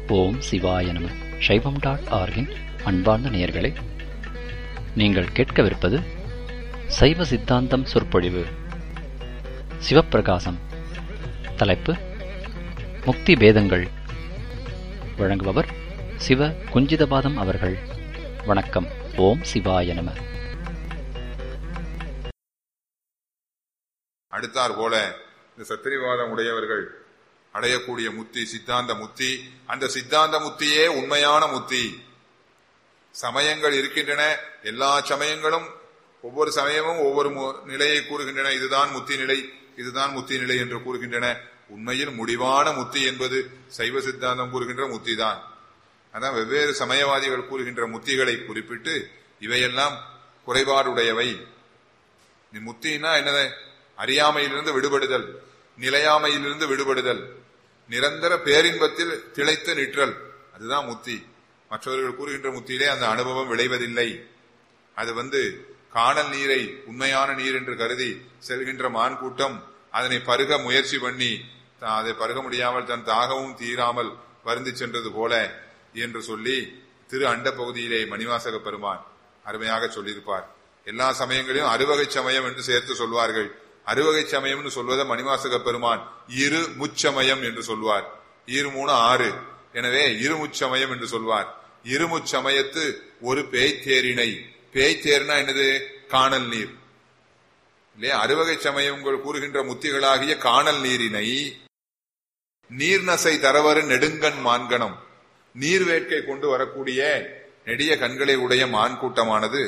ஓம் சிவாய நம சைவம் டாட் ஆர்கின் அன்பார்ந்த நேயர்களே நீங்கள் கேட்கவிருப்பது சைவ சித்தாந்தம் சொற்பொழிவு சிவப்பிரகாசம் தலைப்பு முக்தி பேதங்கள் வழங்குபவர் சிவ குஞ்சிதபாதம் அவர்கள் வணக்கம் ஓம் சிவாய நம அடுத்தார் போல இந்த சத்திரிவாதம் உடையவர்கள் அடையக்கூடிய முத்தி சித்தாந்த முத்தி அந்த சித்தாந்த முத்தியே உண்மையான முத்தி சமயங்கள் இருக்கின்றன எல்லா சமயங்களும் ஒவ்வொரு சமயமும் ஒவ்வொரு மு- நிலையை கூறுகின்றன இதுதான் முத்தி நிலை இதுதான் முத்தி நிலை என்று கூறுகின்றன உண்மையில் முடிவான முத்தி என்பது சைவ சித்தாந்தம் கூறுகின்ற முத்தி தான் அதான் வெவ்வேறு சமயவாதிகள் கூறுகின்ற முத்திகளை குறிப்பிட்டு இவையெல்லாம் குறைபாடுடையவை நீ முத்தின்னா என்னது அறியாமையிலிருந்து விடுபடுதல் நிலையாமையிலிருந்து விடுபடுதல் நிரந்தர பேரின்பத்தில் திளைத்து நிற்றல் அதுதான் முத்தி மற்றவர்கள் கூறுகின்ற முத்தியிலே அந்த அனுபவம் விளைவதில்லை அது வந்து காணல் நீரை உண்மையான நீர் என்று கருதி செல்கின்ற மான் கூட்டம் அதனை பருக முயற்சி பண்ணி தா- அதை பருக முடியாமல் தன் தாகமும் தீராமல் வருந்தி சென்றது போல என்று சொல்லி திரு அண்ட பகுதியிலே மணிவாசக பெருமான் அருமையாக சொல்லியிருப்பார் எல்லா சமயங்களிலும் அறுவகை சமயம் என்று சேர்த்து சொல்வார்கள் அறுவகை சமயம்னு சொல்வதை மணிவாசக பெருமான் இரு முச்சமயம் என்று சொல்வார் இரு மூணு ஆறு எனவே இருமுச்சமயம் என்று சொல்வார் இருமுச்சமயத்து ஒரு பேய்த்தேரினை பேய்த்தேர்னா என்னது காணல் நீர் இல்லையா அறுவகை சமயங்கள் கூறுகின்ற முத்திகளாகிய காணல் நீரினை நீர்நசை தரவரு நெடுங்கண் மான்கணம் நீர் வேட்கை கொண்டு வரக்கூடிய நெடிய கண்களை உடைய மான் கூட்டமானது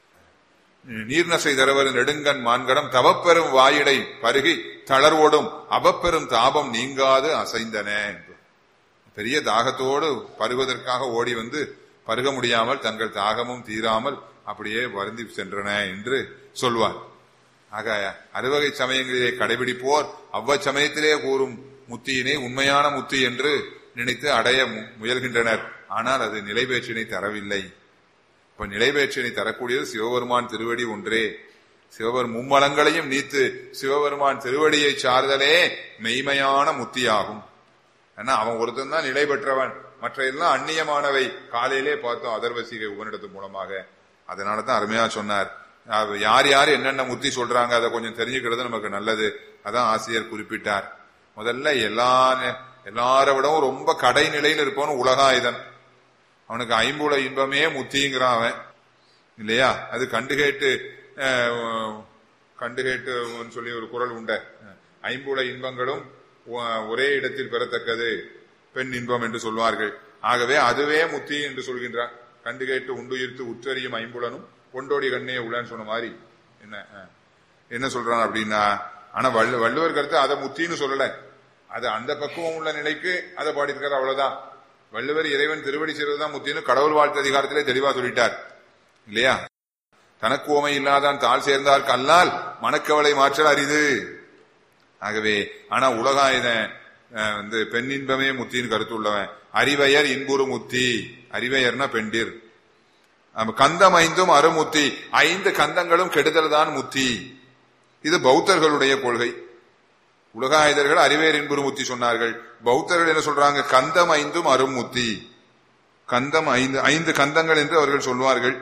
நீர்நசை தரவரு நெடுங்கண் மான்கணம் தவப்பெரும் வாயிடை பருகி தளர்வோடும் அவப்பெரும் தாபம் நீங்காது அசைந்தன என்று. பெரிய தாகத்தோடு பருகுவதற்காக ஓடி வந்து பருக முடியாமல் தங்கள் தாகமும் தீராமல் அப்படியே வருந்தி சென்றன என்று சொல்வார் ஆக அறுவகை சமயங்களிலே கடைபிடிப்போர் அவ்வச்சமயத்திலே கூறும் முத்தியினை உண்மையான முத்தி என்று நினைத்து அடைய மு- முயல்கின்றனர் ஆனால் அது நிலைபேற்றினை தரவில்லை இப்ப நிலைபேற்றினை தரக்கூடியது சிவபெருமான் திருவடி ஒன்றே சிவபெரு மும்மலங்களையும் நீத்து சிவபெருமான் திருவடியை சார்தலே மெய்மையான முத்தியாகும் ஏன்னா அவன் ஒருத்தன் தான் நிலை பெற்றவன் மற்ற எல்லாம் அந்நியமானவை காலையிலே பார்த்தோம் அதர்வசிகை உபனிடத்து மூலமாக அதனால தான் அருமையா சொன்னார் அவ- யார் யார் என்னென்ன முத்தி சொல்றாங்க அதை கொஞ்சம் தெரிஞ்சுக்கிறது நமக்கு நல்லது அதான் ஆசிரியர் குறிப்பிட்டார் முதல்ல எல்லா நே- எல்லாரை விடவும் ரொம்ப கடை நிலையில் இருப்பவன் உலகாயுதன் அவனுக்கு ஐம்புல இன்பமே முத்திங்கிறான் அவன் இல்லையா அது கண்டு கேட்டு அஹ், கண்டு கேட்டு சொல்லி ஒரு குரல் உண்ட ஐம்புல இன்பங்களும் ஒ- ஒரே இடத்தில் பெறத்தக்கது பெண் இன்பம் என்று சொல்வார்கள் ஆகவே அதுவே முத்தி என்று சொல்கின்றான் கண்டு கேட்டு உண்டுயிர்த்து உற்றறியும் ஐம்புலனும் கொண்டோடி கண்ணே உள்ளன்னு சொன்ன மாதிரி என்ன அஹ், என்ன சொல்றான் அப்படின்னா ஆனா வள்ளு வள்ளுவர் கருத்து அதை முத்தின்னு சொல்லல அது அந்த பக்குவம் உள்ள நிலைக்கு அதை பாடியிருக்காரு அவ்வளவுதான் வள்ளுவர் இறைவன் திருவடி செய்வதுதான் முத்தின்னு கடவுள் வாழ்த்து அதிகாரத்திலே தெளிவா சொல்லிட்டார் இல்லையா தனக்கு ஓமை இல்லாதான் தாழ் சேர்ந்தார் கல்லால் மனக்கவலை மாற்றல் அரிது ஆகவே ஆனா உலகாயுத அஹ், வந்து பெண் இன்பமே முத்தின்னு கருத்து உள்ளவன் அறிவையர் இன்புறு முத்தி அறிவையர்னா பெண்டிர் அப்ப கந்தம் ஐந்தும் அருமுத்தி ஐந்து கந்தங்களும் கெடுதல் தான் முத்தி இது பௌத்தர்களுடைய கொள்கை உலகாயுதர்கள் அறிவேர் இன்புறு முத்தி சொன்னார்கள் பௌத்தர்கள் என்ன சொல்றாங்க கந்தம் ஐந்தும் அருமுத்தி கந்தம் ஐந்து ஐந்து கந்தங்கள் என்று அவர்கள் சொல்வார்கள்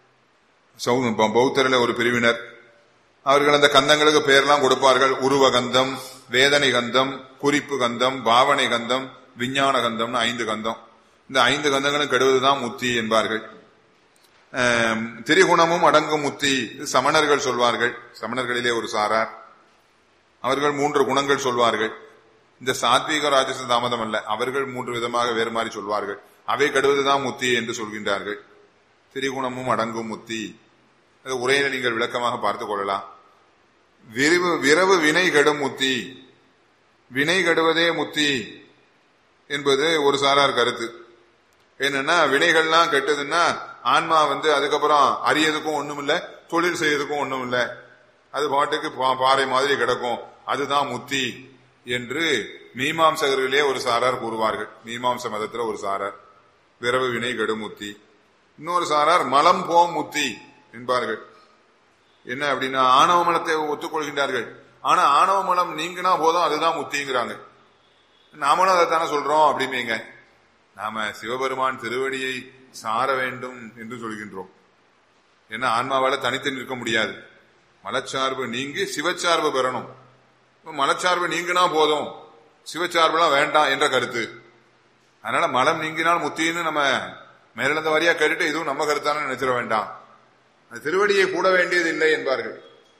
சௌ- பௌ- பௌத்தரில் ஒரு பிரிவினர் அவர்கள் அந்த கந்தங்களுக்கு பெயர்லாம் கொடுப்பார்கள் உருவ கந்தம் வேதனை கந்தம் குறிப்பு கந்தம் பாவனை கந்தம் விஞ்ஞான கந்தம்னு ஐந்து கந்தம் இந்த ஐந்து கந்தங்களும் கெடுவதுதான் முத்தி என்பார்கள் ஆம், திரிகுணமும் அடங்கும் முத்தி இது சமணர்கள் சொல்வார்கள் சமணர்களிலே ஒரு சாரார் அவர்கள் மூன்று குணங்கள் சொல்வார்கள் இந்த சாத்வீக ராஜச தாமதம் அல்ல அவர்கள் மூன்று விதமாக வேறு மாதிரி சொல்வார்கள் அவை கெடுவதுதான் முத்தி என்று சொல்கின்றார்கள் திரிகுணமும் அடங்கும் முத்தி அது உரையில நீங்கள் விளக்கமாக பார்த்துக் கொள்ளலாம் விரிவு விரவு வினை கெடும் முத்தி வினை கெடுவதே முத்தி என்பது ஒரு சாரார் கருத்து என்னன்னா வினைகள்லாம் கெட்டதுன்னா ஆன்மா வந்து அதுக்கப்புறம் அறியதுக்கும் ஒண்ணும் இல்ல தொழில் செய்யறதுக்கும் ஒண்ணும் இல்ல அது பாட்டுக்கு பா- பாறை மாதிரி கிடக்கும் அதுதான் முத்தி என்று மீமாம்சகர்களே ஒரு சாரார் கூறுவார்கள் மீமாம்ச மதத்துல ஒரு சாரார் விரவு வினை கெடும் முத்தி இன்னொரு சாரார் மலம் போம் முத்தி என்பார்கள் என்ன அப்படின்னா ஆணவ மலத்தை ஒத்துக்கொள்கின்றார்கள் ஆனா ஆணவ மலம் நீங்கினா போதும் அதுதான் முத்திங்கிறாங்க நாமளும் அதைத்தானே சொல்றோம் அப்படிம்பீங்க நாம சிவபெருமான் திருவடியை சார வேண்டும் என்று சொல்கின்றோம் ஏன்னா ஆன்மாவால தனித்து நிற்க முடியாது மலச்சார்பு நீங்கி சிவச்சார்பு பெறணும் இப்ப மலச்சார்பு நீங்கினா போதும் சிவச்சார்புலாம் வேண்டாம் என்ற கருத்து அதனால மலம் நீங்கினால் முத்தின்னு நம்ம மேலிழந்த வாரியா கேட்டுட்டு இதுவும் நம்ம கருத்தான நினைச்சிட வேண்டாம் அது திருவடியை கூட வேண்டியது இல்லை என்பார்கள்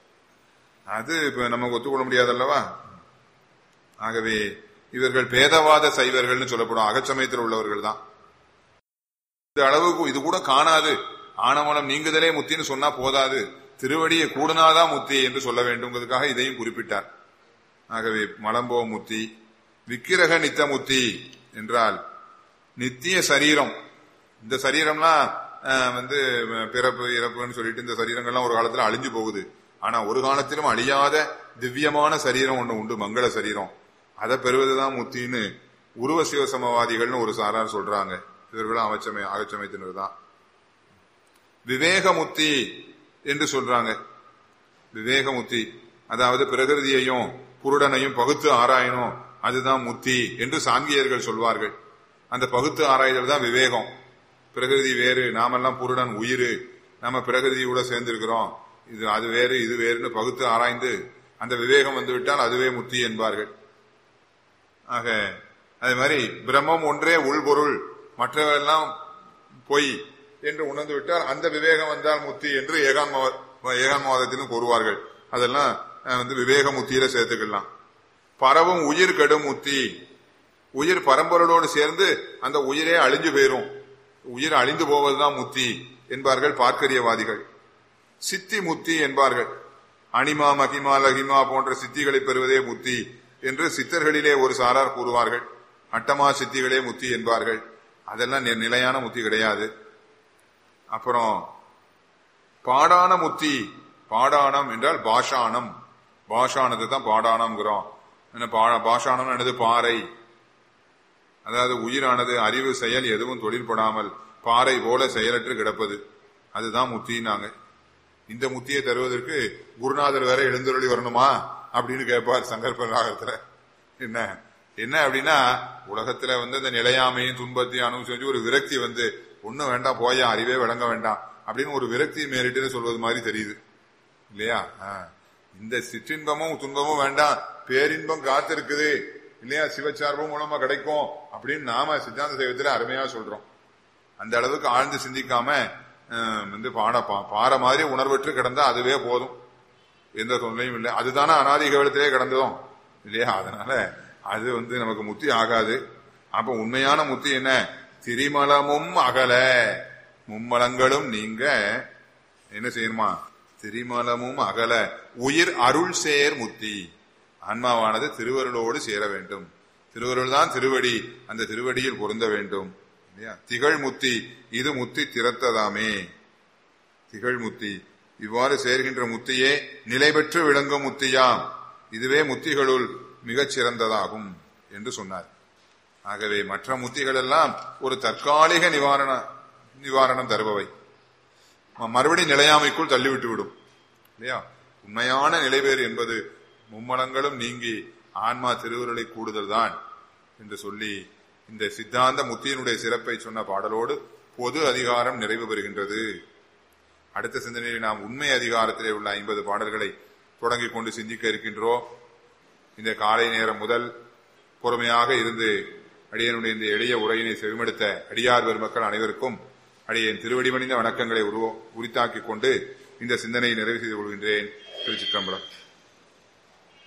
அது இப்ப நமக்கு ஒத்துக்கொள்ள முடியாதல்லவா ஆகவே இவர்கள் பேதவாத சைவர்கள்னு சொல்லப்படும் அகச்சமயத்தில் உள்ளவர்கள் தான் இந்த அளவுக்கு இது கூட காணாது ஆணவலம் நீங்குதலே முத்தின்னு சொன்னா போதாது திருவடியை கூடுனாதான் முத்தி என்று சொல்ல வேண்டும்ங்கிறதுக்காக இதையும் குறிப்பிட்டார் ஆகவே மலம்போ முத்தி விக்கிரக நித்த முத்தி என்றால் நித்திய சரீரம் இந்த சரீரம்லாம் அஹ், வந்து அஹ், பிறப்பு இறப்புன்னு சொல்லிட்டு இந்த சரீரங்கள்லாம் ஒரு காலத்துல அழிஞ்சு போகுது ஆனா ஒரு காலத்திலும் அழியாத திவ்யமான சரீரம் ஒண்ணு உண்டு மங்கள சரீரம் அதை பெறுவதுதான் முத்தின்னு உருவ சிவசமவாதிகள்னு ஒரு சாரார் சொல்றாங்க இவர்களும் அவச்சமய அகச்சமயத்தினர் தான் விவேகமுத்தி என்று சொல்றாங்க விவேகமுத்தி அதாவது பிரகிருதியையும் குருடனையும் பகுத்து ஆராயணும் அதுதான் முத்தி என்று சாங்கியர்கள் சொல்வார்கள் அந்த பகுத்து ஆராய்தல் தான் விவேகம் பிரகிருதி வேறு நாமெல்லாம் புருடன் உயிர் நம்ம பிரகிருதியோட சேர்ந்திருக்கிறோம் இது அது வேறு இது வேறுன்னு பகுத்து ஆராய்ந்து அந்த விவேகம் வந்து விட்டால் அதுவே முத்தி என்பார்கள் ஆக அதே மாதிரி பிரம்மம் ஒன்றே உள்பொருள் மற்றவெல்லாம் பொய் என்று உணர்ந்து விட்டால் அந்த விவேகம் வந்தால் முத்தி என்று ஏகான்மவ ஏகான்மவாதத்திலும் கூறுவார்கள் அதெல்லாம் அஹ், வந்து விவேக முத்தியில சேர்த்துக்கலாம் பரவும் உயிர் கெடும் முத்தி உயிர் பரம்பொருளோடு சேர்ந்து அந்த உயிரே அழிஞ்சு போயிரும் உயிர் அழிந்து போவதுதான் முத்தி என்பார்கள் பார்க்கரியவாதிகள் சித்தி முத்தி என்பார்கள் அனிமா மகிமா லகிமா போன்ற சித்திகளை பெறுவதே முத்தி என்று சித்தர்களிலே ஒரு சாரார் கூறுவார்கள் அட்டமா சித்திகளே முத்தி என்பார்கள் அதெல்லாம் நி- நிலையான முத்தி கிடையாது அப்புறம் பாடான முத்தி பாடானம் என்றால் பாஷாணம் பாஷாணத்தை தான் பாடானம்ங்கிறோம் என்ன பா- பாஷாணம் என்னது பாறை அதாவது உயிரானது அறிவு செயல் எதுவும் தொழில்படாமல் பாறை போல செயலற்று கிடப்பது அதுதான் முத்தினாங்க இந்த முத்தியை தருவதற்கு குருநாதர் வேற எழுந்தருளி வரணுமா அப்படின்னு கேட்பார் சங்கற்ப ராகத்துல என்ன என்ன அப்படின்னா உலகத்துல வந்து அந்த நிலையாமையும் துன்பத்தையும் அனுபவிச்சு ஒரு விரக்தி வந்து ஒண்ணும் வேண்டாம் போயா அறிவே விளங்க வேண்டாம் அப்படின்னு ஒரு விரக்தி மேலிட்டு சொல்வது மாதிரி தெரியுது இல்லையா ஆ. இந்த சிற்றின்பமும் துன்பமும் வேண்டாம் பேரின்பம் காத்திருக்குது இல்லையா சிவச்சார்பம் மூலமா கிடைக்கும் அப்படின்னு நாம சித்தாந்த சைவத்துல அருமையா சொல்றோம் அந்த அளவுக்கு ஆழ்ந்து சிந்திக்காம அஹ், வந்து பாட பா- பாறை மாதிரி உணர்வற்று கிடந்தா அதுவே போதும் எந்த தொல்லையும் இல்லை அதுதானே அனாதி கேவலத்திலே கிடந்ததும் இல்லையா அதனால அது வந்து நமக்கு முத்தி ஆகாது அப்ப உண்மையான முத்தி என்ன திரிமலமும் அகல மும்மலங்களும் நீங்க என்ன செய்யணுமா திரிமலமும் அகல உயிர் அருள் சேர் முத்தி ஆன்மாவானது திருவருளோடு சேர வேண்டும் திருவருள் தான் திருவடி அந்த திருவடியில் பொருந்த வேண்டும் இல்லையா திகழ் முத்தி இது முத்தி திறத்ததாமே திகழ் முத்தி இவ்வாறு சேர்கின்ற முத்தியே நிலை பெற்று விளங்கும் முத்தியாம் இதுவே முத்திகளுள் மிகச் சிறந்ததாகும் என்று சொன்னார் ஆகவே மற்ற முத்திகள் எல்லாம் ஒரு தற்காலிக நிவாரண நிவாரணம் தருபவை ம- மறுபடி நிலையாமைக்குள் தள்ளிவிட்டு விடும் இல்லையா உண்மையான நிலைவேறு என்பது மும்மலங்களும் நீங்கி ஆன்மா திருவுருளை கூடுதல் தான் என்று சொல்லி இந்த சித்தாந்த முத்தியினுடைய சிறப்பை சொன்ன பாடலோடு பொது அதிகாரம் நிறைவு பெறுகின்றது அடுத்த சிந்தனையில் நாம் உண்மை அதிகாரத்திலே உள்ள ஐம்பது பாடல்களை தொடங்கிக் கொண்டு சிந்திக்க இருக்கின்றோம் இந்த காலை நேரம் முதல் பொறுமையாக இருந்து அடியனுடைய இந்த எளிய உரையினை செவிமடுத்த அடியார் பெருமக்கள் அனைவருக்கும் அடியேன் திருவடிமணிந்த வணக்கங்களை உருவ உரித்தாக்கிக் கொண்டு இந்த சிந்தனையை நிறைவு செய்து கொள்கின்றேன் திருச்சிற்றம்பலம்